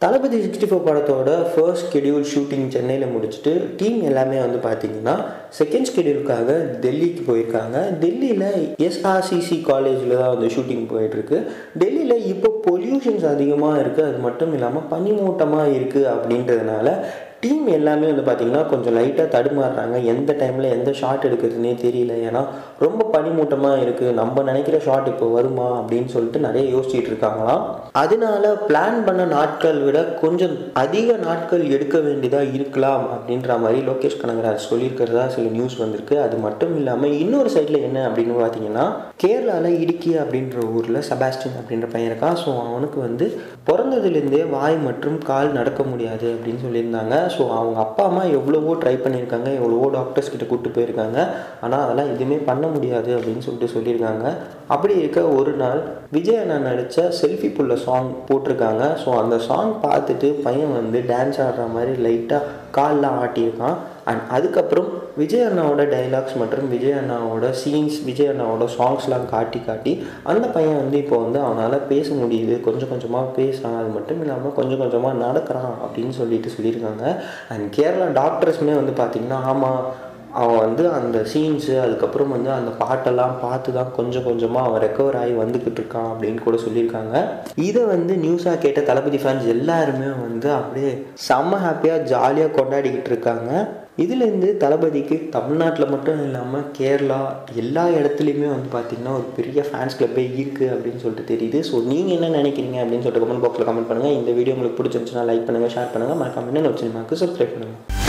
தளபதி sixty four படத்தோட first schedule shooting சென்னையில் முடிச்சுட்டு டீம் எல்லாமே வந்து பார்த்தீங்கன்னா செகண்ட் ஸ்கெடியூலுக்காக டெல்லிக்கு போயிருக்காங்க டெல்லியில் எஸ்ஆர்சிசி காலேஜில் தான் வந்து ஷூட்டிங் போயிட்டுருக்கு டெல்லியில் இப்போ பொல்யூஷன்ஸ் அதிகமாக இருக்குது அது மட்டும் இல்லாமல் பனிமூட்டமாக இருக்குது அப்படின்றதுனால டீம் எல்லாமே வந்து பார்த்திங்கன்னா கொஞ்சம் லைட்டாக தடுமாறுறாங்க எந்த டைமில் எந்த ஷாட் எடுக்கிறதுனே தெரியல ஏன்னா ரொம்ப பனிமூட்டமாக இருக்குது நம்ம நினைக்கிற ஷாட் இப்போ வருமா அப்படின்னு சொல்லிட்டு நிறைய யோசிச்சுட்டு இருக்காங்களாம் அதனால பிளான் பண்ண நாட்கள் விட கொஞ்சம் அதிக நாட்கள் எடுக்க வேண்டியதாக இருக்கலாம் அப்படின்ற மாதிரி லோகேஷ் கனகராஜ் சொல்லியிருக்கிறதா சில நியூஸ் வந்திருக்கு அது மட்டும் இல்லாமல் இன்னொரு சைடில் என்ன அப்படின்னு பார்த்தீங்கன்னா கேரளாவில் இடுக்கி அப்படின்ற ஊரில் செபாஸ்டின் அப்படின்ற பையன் இருக்கான் ஸோ அவனுக்கு வந்து பிறந்ததுலேருந்தே வாய் மற்றும் கால் நடக்க முடியாது அப்படின்னு சொல்லியிருந்தாங்க ஸோ அவங்க அப்பா அம்மா எவ்வளவோ ட்ரை பண்ணியிருக்காங்க எவ்வளவோ டாக்டர்ஸ் கிட்ட கூப்பிட்டு போயிருக்காங்க ஆனால் அதெல்லாம் எதுவுமே பண்ண முடியாது அப்படின்னு சொல்லிட்டு சொல்லியிருக்காங்க அப்படி இருக்க ஒரு நாள் விஜய் அண்ணா நடித்த செல்ஃபி புள்ள சாங் போட்டிருக்காங்க ஸோ அந்த சாங் பார்த்துட்டு பையன் வந்து டான்ஸ் ஆடுற மாதிரி லைட்டாக கால்லாம் ஆட்டியிருக்கான் அண்ட் அதுக்கப்புறம் விஜய் அண்ணாவோட டைலாக்ஸ் மற்றும் விஜய் அண்ணாவோட சீன்ஸ் விஜய் அண்ணாவோட சாங்ஸ்லாம் காட்டி காட்டி அந்த பையன் வந்து இப்போ வந்து அவனால் பேச முடியுது கொஞ்சம் கொஞ்சமாக பேசுகிறான் அது மட்டும் இல்லாமல் கொஞ்சம் கொஞ்சமாக நடக்கிறான் அப்படின்னு சொல்லிட்டு சொல்லியிருக்காங்க அண்ட் கேரளா டாக்டர்ஸுமே வந்து பார்த்திங்கன்னா ஆமாம் அவன் வந்து அந்த சீன்ஸு அதுக்கப்புறம் வந்து அந்த பாட்டெல்லாம் பார்த்து தான் கொஞ்சம் கொஞ்சமாக அவன் ரெக்கவர் ஆகி வந்துக்கிட்டு இருக்கான் அப்படின்னு கூட சொல்லியிருக்காங்க இதை வந்து நியூஸாக கேட்ட தளபதி ஃபேன்ஸ் எல்லாருமே வந்து அப்படியே செம்ம ஹாப்பியாக ஜாலியாக கொண்டாடிக்கிட்டு இருக்காங்க இதுலேருந்து தளபதிக்கு தமிழ்நாட்டில் மட்டும் இல்லாமல் கேரளா எல்லா இடத்துலையுமே வந்து பார்த்திங்கன்னா ஒரு பெரிய ஃபேன்ஸ் கிளப்பே இருக்குது அப்படின்னு சொல்லிட்டு தெரியுது ஸோ நீங்கள் என்ன நினைக்கிறீங்க அப்படின்னு சொல்லிட்டு கமெண்ட் பாக்ஸில் கமெண்ட் பண்ணுங்கள் இந்த வீடியோ உங்களுக்கு பிடிச்சிருந்துச்சுன்னா லைக் பண்ணுங்கள் ஷேர் பண்ணுங்கள் மறக்காம என்ன சினிமாவுக்கு சப்ஸ்கிரைப் பண்ணுங்கள்